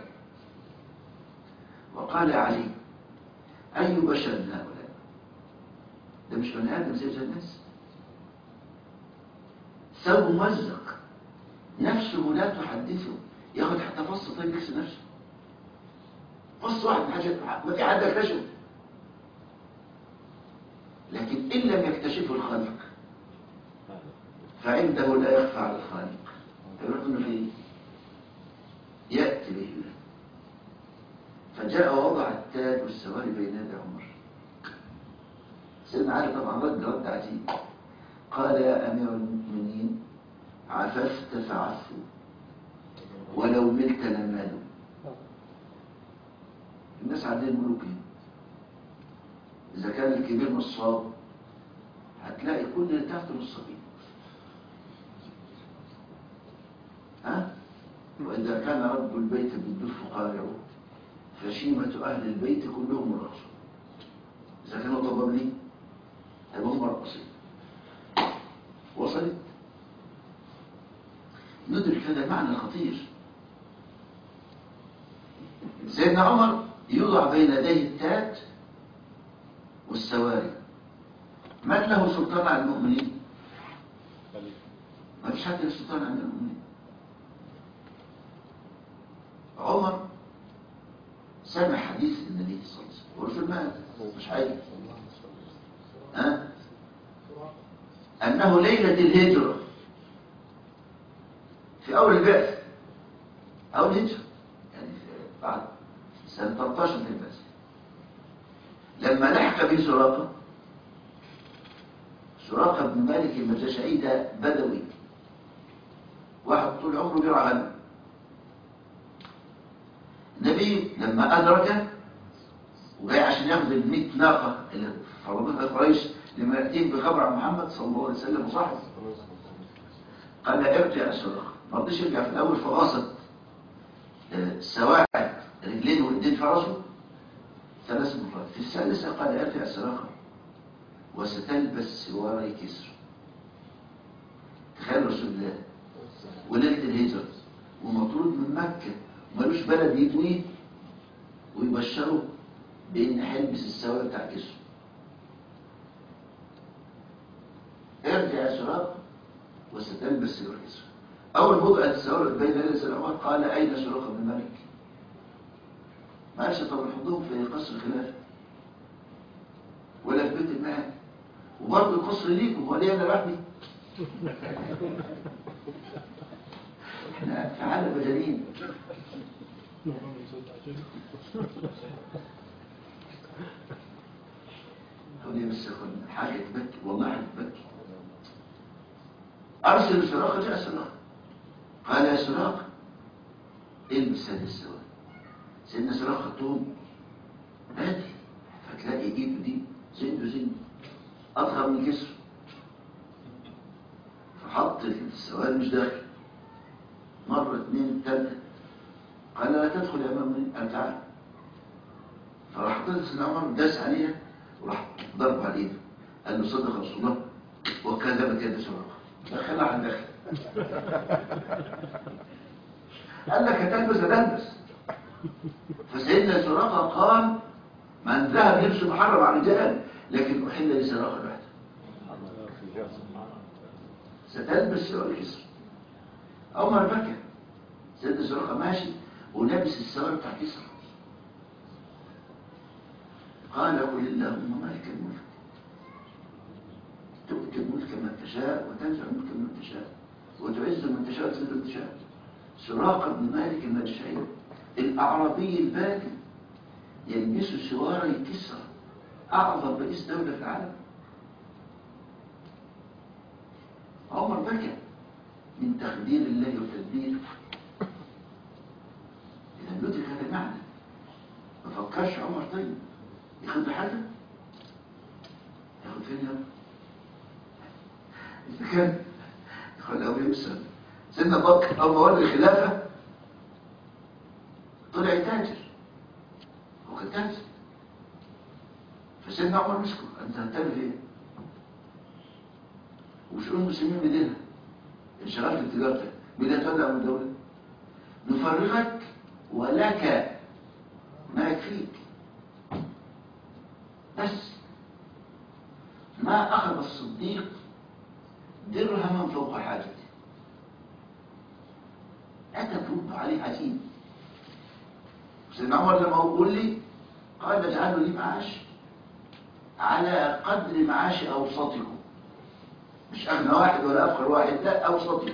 وقال علي أي بشر هؤلاء ده مش بني آدم زي الناس ثوب ممزق نفسه لا تحدثه ياخد حتى فص طيب يكسر نفسه فص واحد من حاجة ما في حد يكتشفه لكن إن لم يكتشفه الخالق فعنده لا يخفى على الخالق يروح انه فيه يأتي به الله فجاء ووضع التاج والسواري بين يدي عمر سيدنا علي طبعا رد رد عجيب قال يا امير المؤمنين عففت فعفوا ولو ملت لمالوا الناس عندهم ملوكين اذا كان الكبير نصاب هتلاقي كل اللي تحته نصابين ها وإذا كان رب البيت بالدف قارعه فشيمة أهل البيت كلهم رقصوا إذا كانوا طبابين هيبقوا هم راقصين وصلت ندرك هذا المعنى الخطير سيدنا عمر يوضع بين يديه التاج والسواري من له سلطان على المؤمنين ما فيش حد له سلطان على المؤمنين عمر سمع حديث النبي صلى الله عليه وسلم والرسول مات مش حاجة ها أنه ليلة الهجرة في أول البعث أول الهجرة يعني في- بعد سنة 13 من البعث لما لحق به سراقة سراقة بن مالك المجاشعي ده بدوي واحد طول عمره بيرعى غنم النبي لما أدرك وجاي عشان ياخد ال 100 ناقة اللي فرضتها قريش لما يأتيهم بخبر عن محمد صلى الله عليه وسلم وصحبه قال لا ارجع السراقة ما رضيش يرجع في الأول فغاصت آه، سواعد رجلين وايدين فرسه ثلاث مرات في الثالثة قال ارجع السراقة وستلبس سواري كسر تخيل رسول الله وليلة الهجرة ومطرود من مكة ملوش بلد يدويه ويبشره بإن هيلبس السواري بتاع كسر ارجع يا سراق وستلبس سواري كسر أول بضعة تساؤلت بين ليلة العمر قال أين سراقة بن مالك؟ ما قالش طب نحطهم في قصر الخلافة ولا في بيت المال وبرضه القصر ليكم هو ليه أنا لوحدي؟ احنا في عالم مجانين تقول لي بس يا اخوان حاجة تبكي والله حاجة تبكي أرسل سراقة جاء سراقة قال يا سراقة البس هذه السواد سيدنا سراقة توم هاتي فتلاقي ايده دي زند وزند أضخم من كسر فحط السواد مش داخل مرة اثنين ثالثة قال لا تدخل يا امام قال تعال فراح حطيت سيدنا عمر داس عليها وراح ضرب على ايده قال له صدق رسول الله وكذبت يد سراقة دخلها على الداخل قال لك هتلبس هتلبس فسيدنا سراقة قال من ذهب لبس محرم على الرجال لكن أحل لسراقة لوحده ستلبس الكسر عمر بكى سيدنا سراقة ماشي ولابس السوار بتاع كسر قال قل اللهم مالك الملك تؤتي الملك من تشاء وتنزع الملك من تشاء وتعز من تشاء وتذل من تشاء سراقة بن مالك المنشعي الأعرابي البادي يلبس سواري كسرى أعظم رئيس دولة في العالم عمر بكى من تخدير الله وتدبيره إذا ندرك هذا المعنى ما فكرش عمر طيب ياخد حاجة ياخد فين يا رب إذا كان يقول أبو يوسف سيدنا بكر أول ما ولد الخلافة طلع يتاجر هو كان تاجر فسيدنا عمر مسكه أنت هتعمل إيه؟ وشؤون المسلمين بدينها انشغلت في تجارتك بدأت تولع من الدولة نفرغك ولك ما يكفيك بس ما أخذ الصديق درهما فوق حاجته أتى ترد عليه حزين سيدنا عمر لما يقول لي قال اجعلوا لي معاش على قدر معاش أوسطكم مش أغنى واحد ولا أفقر واحد لا أوسطكم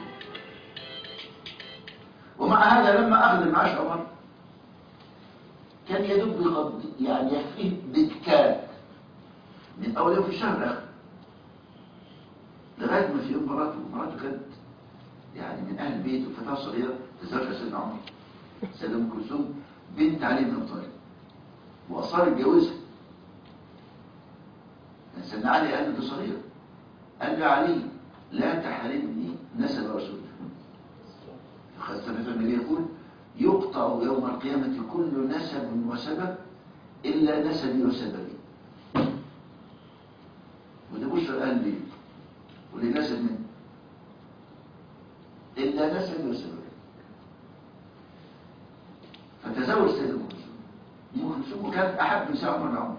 ومع هذا لما أخذ المعاش عمر كان يدب يقضي يعني يكفيه بكات من أول يوم في الشهر أخذ لغاية ما في يوم مراته مراته كانت يعني من أهل البيت وفتاة صغيرة تزوجها سيدنا عمر سيدة أم كلثوم بنت علي بن أبي طالب وأصر اتجوزها يعني سيدنا علي قال له دي صغيرة قال له علي لا تحرمني نسب رسول الله فقد ثبت النبي يقول يقطع يوم القيامة كل نسب وسبب إلا نسبي وسببي وده بشرى أهل البيت واللي نسب منه إلا نسبي وسببي فتزوج سيدة أم كلثوم أم كلثوم كانت أحب نساء عمر لعمر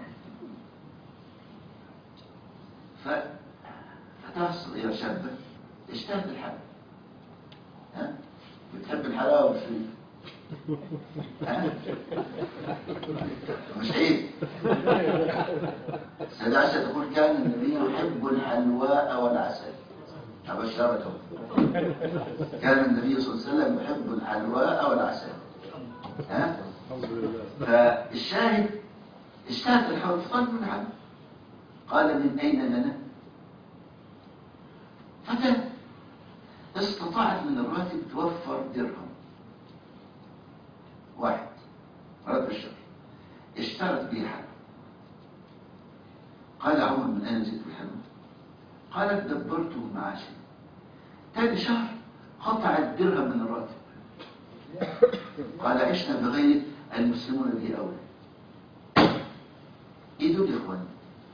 ف فتاة صغيرة شابة اشتهت الحب ها بتحب الحلاوة والشريف ها مش عيب سيدة عائشة تقول كان النبي يحب الحلواء والعسل أبشرته كان النبي صلى الله عليه وسلم يحب الحلواء والعسل ها الحمد لله فالشاهد اشتهت الحلوى فطلب من الحلوى قال من أين لنا فتاة استطاعت من الراتب توفر درهم واحد راتب الشهر اشترت به حلوى قال عمر من أين زدت بالحلوى قالت دبرته معاشي تاني شهر قطع الدرهم من الراتب قال عشنا بغير المسلمون به أولى ايه دول يا اخوان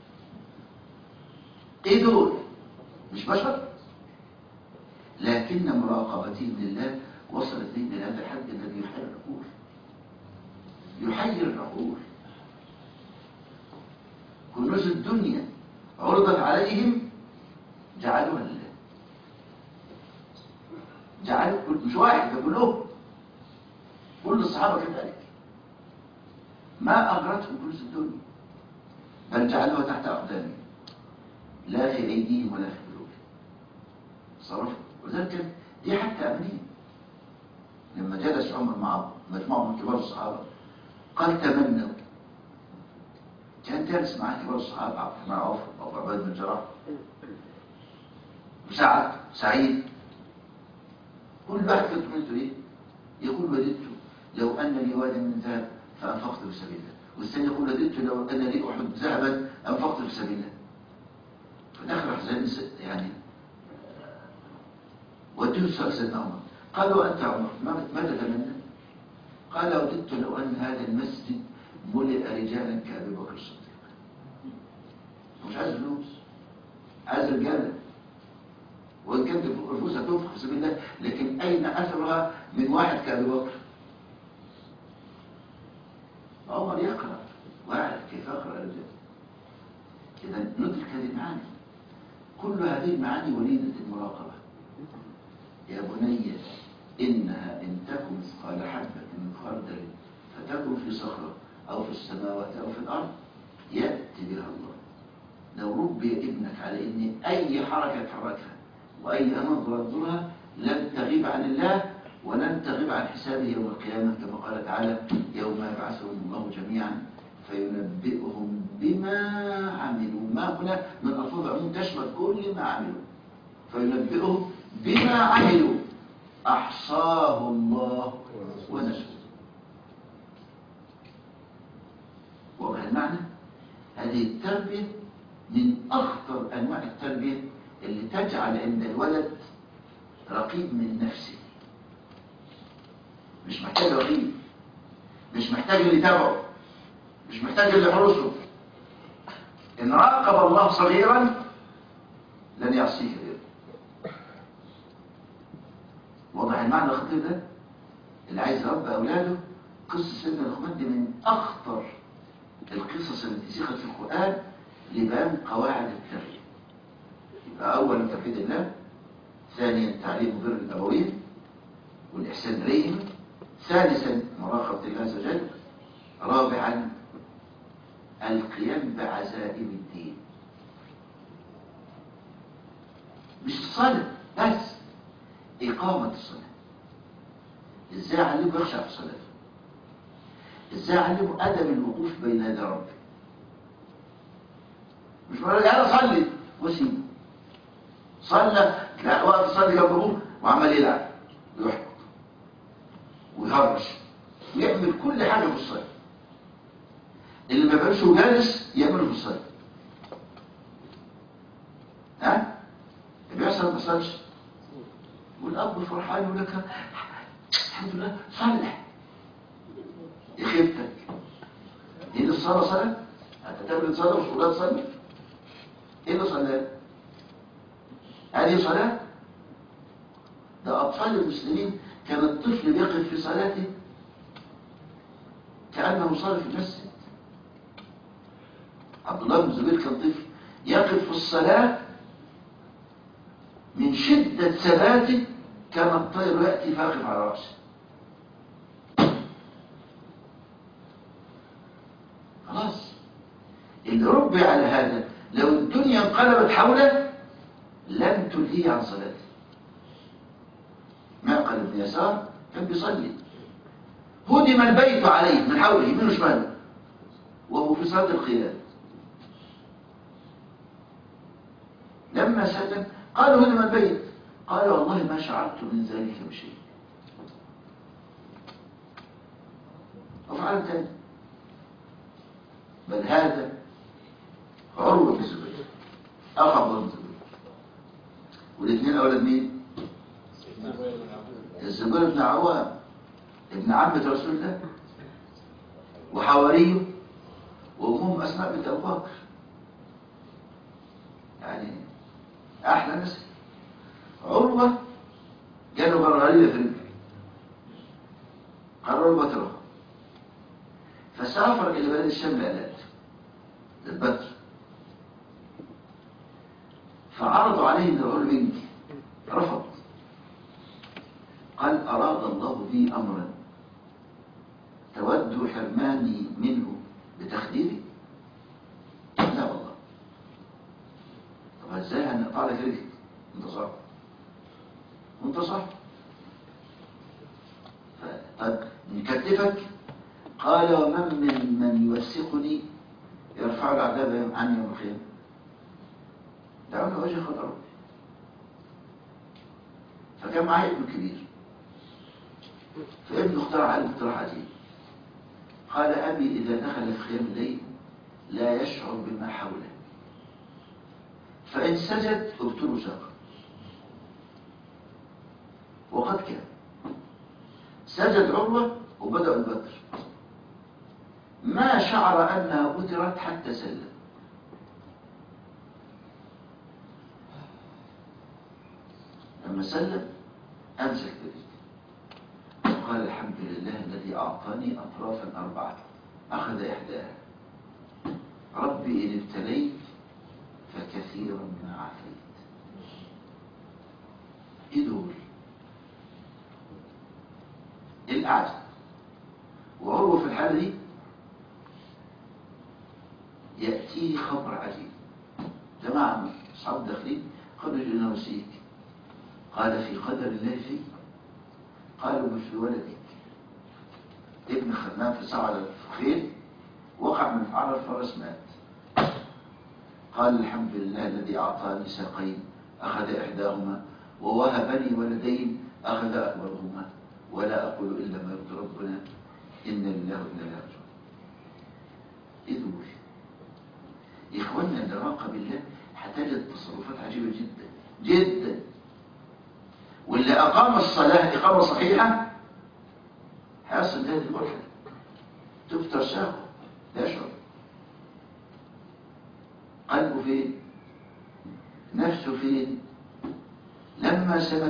ايه دول مش بشر لكن مراقبتهم لله وصلت بهم الى هذا الحد الذي يحير العقول يحير العقول كنوز الدنيا عرضت عليهم جعلوها لله جعل كل- مش واحد ده كلهم كل الصحابة كذلك ما أغرتهم كنوز الدنيا بل جعلوها تحت أقدامهم لا في أيديهم ولا في قلوبهم صرفوا وذلك دي حتى أمنية لما جلس عمر مع مجموعة من كبار الصحابة قال تمنوا كان جالس مع كبار الصحابة عبد الرحمن عوف أو عباد بن جراح وسعد سعيد كل واحد كانت تمنيته ايه؟ يقول وددت لو أن لي واد من ذهب فأنفقت في سبيل الله والثاني يقول وددت لو أن لي أحد ذهبا أنفقت في سبيل الله فدخل حسين س- يعني وديه السؤال سيدنا عمر قالوا أنت يا عمر ما- ماذا تتمنى؟ قال وددت لو أن هذا المسجد ملئ رجالا كأبي بكر الصديق مش عايز فلوس عايز رجاله وإن كانت الفلوس هتنفق في سبيل الله لكن أين أثرها من واحد كأبي بكر عمر يقرأ ويعرف كيف يقرأ الرجال إذا ندرك هذه المعاني كل هذه المعاني وليدة المراقبة يا بني إنها إن تكن مثقال حبة من خردل فتكن في صخرة أو في السماوات أو في الأرض يأتي بها الله لو ربي ابنك على ان اي حركة تحركها واي نظرة تنظرها لن تغيب عن الله ولن تغيب عن حسابه يوم القيامة كما قال تعالى يوم يبعثهم الله جميعا فينبئهم بما عملوا ما هنا من ألفاظ عموم تشمل كل ما عملوا فينبئهم بما عملوا أحصاه الله ونسوه واضح المعنى هذه التربية من أخطر أنواع التربية اللي تجعل عند الولد رقيب من نفسه مش محتاج رقيب مش محتاج اللي يتابعه مش محتاج اللي يحرسه إن راقب الله صغيرا لن يعصيه غيره واضح المعنى الخطير ده اللي عايز يربي أولاده قصة سيدنا لقمان دي من أخطر القصص التي سيقت في القرآن لبيان قواعد التربية يبقى أولا توحيد الله ثانيا تعليم بر الأبوين والإحسان إليهم ثالثا مراقبة الله عز وجل رابعا القيام بعزائم الدين مش الصلاة بس إقامة الصلاة إزاي أعلمه يخشع في صلاته إزاي أعلمه أدب الوقوف بين يدي ربه مش مرة أنا صلي وسيبه صلى لا وقف يصلي جنب ابوه وعمال يلعب ويحبط ويهرش ويعمل كل حاجة في الصلاة اللي ما بيعملش وهو جالس يعمله في الصلاة ها اللي بيحصل ما بيحصلش والأب فرحان يقول لك الحمد لله صلح يا خيبتك ايه اللي الصلاة صلاة هتتعمل صلاة مش أولاد صلاة ايه اللي صلاة هذه صلاة ده أطفال المسلمين كان الطفل بيقف في صلاته كأنه صار في المسجد عبد الله بن زبير كان طفل يقف في الصلاة من شدة ثباته كان الطير يأتي فاقف على رأسه خلاص اللي ربي على هذا لو الدنيا انقلبت حوله لن تلهيه عن صلاته معقل بن يسار كان بيصلي هدم البيت عليه من حوله يمين وشماله وهو في صلاة القيام لما سلم قالوا هدم البيت قال والله ما شعرت من ذلك بشيء وفعل تاني بل هذا عروة بن الزبير أخ عبد الله بن الزبير والاثنين أولاد مين؟ الزبير بن عوام ابن عمة رسول الله وحواريه وأمهم أسماء بنت أبو بكر يعني أحلى ناس عروة جاله برغلية في رجله قرروا بطره فسافر إلى بلد الشام لألات للبدر فعرضوا عليه ان يقول بنتي رفض بي أمرا تود حرماني منه بتخديري لا والله طب ازاي هنقطع لك رجلك انت صح وانت صح ف- طب نكتفك قال ومن من من يوثقني يرفع العذاب عني يوم القيامه دعونا وجه خطر ربي فكان معايا ابن كبير فابنه اخترع عليه اقتراح عجيب قال أبي إذا دخل في قيام الليل لا يشعر بما حوله فإن سجد ابتلوا ساقه وقد كان سجد عروة وبدأ البدر ما شعر أنها بترت حتى سلم لما سلم أمسك بيدي وقال الحمد لله الذي أعطاني أطرافا أربعة أخذ إحداها ربي إن ابتليت فكثيرا ما عافيت إيه دول الأعجب وعروة في الحالة دي يأتيه خبر عجيب جماعة أصحاب داخلين خرج لنا وسيك قال في قدر الله فيك قالوا مش في ولدك ابن خدناه في سعر الخيل وقع من فعل الفرس مات قال الحمد لله الذي أعطاني ساقين أخذ إحداهما ووهبني ولدين أخذ أكبرهما ولا أقول إلا ما يرضي ربنا إن لله وإنا إليه راجعون إيه دول يا إخواننا اللي راقب الله هتجد تصرفات عجيبة جدا جدا واللي أقام الصلاة إقامة صحيحة هيصل هذه المرحلة تفتر ساقه لا يشعر قلبه فين نفسه فين لما سمت